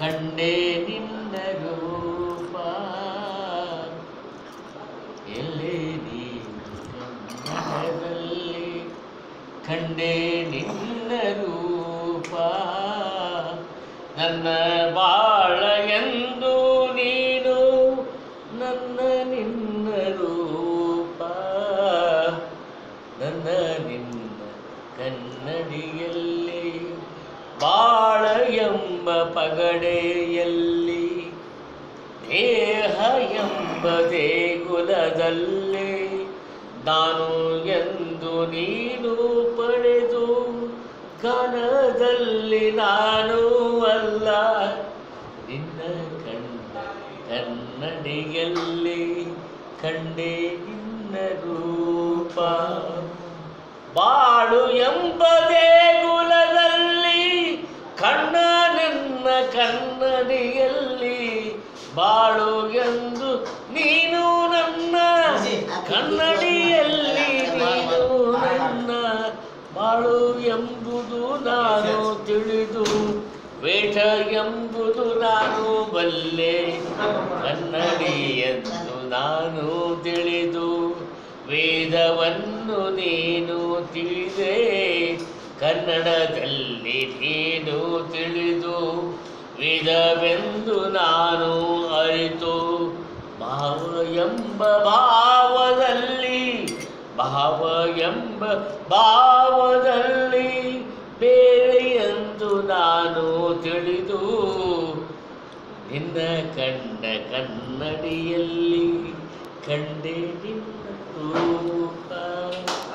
ಕಂಡೆ ನಿನ್ನ ರೂಪ ಎಲ್ಲೇ ನೀನು ಕನ್ನಡದಲ್ಲಿ ಕಂಡೆ ನಿನ್ನ ರೂಪ ನನ್ನ ಬಾಳ ಎಂದು ನೀನು ನನ್ನ ನಿನ್ನ ರೂಪ ನನ್ನ ನಿನ್ನ ಕನ್ನಡಿಯಲ್ಲಿ ಬಾಳ ಎಂಬ ಪಗಡೆಯಲ್ಲಿ ದೇಹ ಎಂಬ ದೇಗುಲದಲ್ಲಿ ನಾನು ಎಂದು ನೀನು ಪಡೆದು ಕನದಲ್ಲಿ ನಾನು ಅಲ್ಲ ನಿನ್ನ ಕಂಡ ಕನ್ನಡಿಯಲ್ಲಿ ಕಂಡೆ ನಿನ್ನ ರೂಪ ಬಾಳು ಎಂಬ ದೇಗುಲದಲ್ಲಿ ಕಣ್ಣ ನನ್ನ ಕನ್ನಡಿಯಲ್ಲಿ ಬಾಳು ಎಂದು ನೀನು ನನ್ನ ಕನ್ನಡಿಯಲ್ಲಿ ನೀನು ನನ್ನ ಬಾಳು ಎಂಬುದು ನಾನು ತಿಳಿದು ವೇಷ ಎಂಬುದು ನಾನು ಬಲ್ಲೆ ಕನ್ನಡಿ ಎಂದು ನಾನು ತಿಳಿದು ವೇದವನ್ನು ನೀನು ತಿಳಿದೆ ಕನ್ನಡದಲ್ಲಿ ನೀನು ತಿಳಿದು ವೇದವೆಂದು ನಾನು ಅರಿತು ಭಾವ ಎಂಬ ಭಾವದಲ್ಲಿ ಭಾವ ಎಂಬ ಭಾವದಲ್ಲಿ ಬೇರೆ ಎಂದು ನಾನು ತಿಳಿದು ನಿನ್ನ ಕಂಡ ಕನ್ನಡಿಯಲ್ಲಿ ಕಂಡೆ ನಿನ್ನ ರೂಪ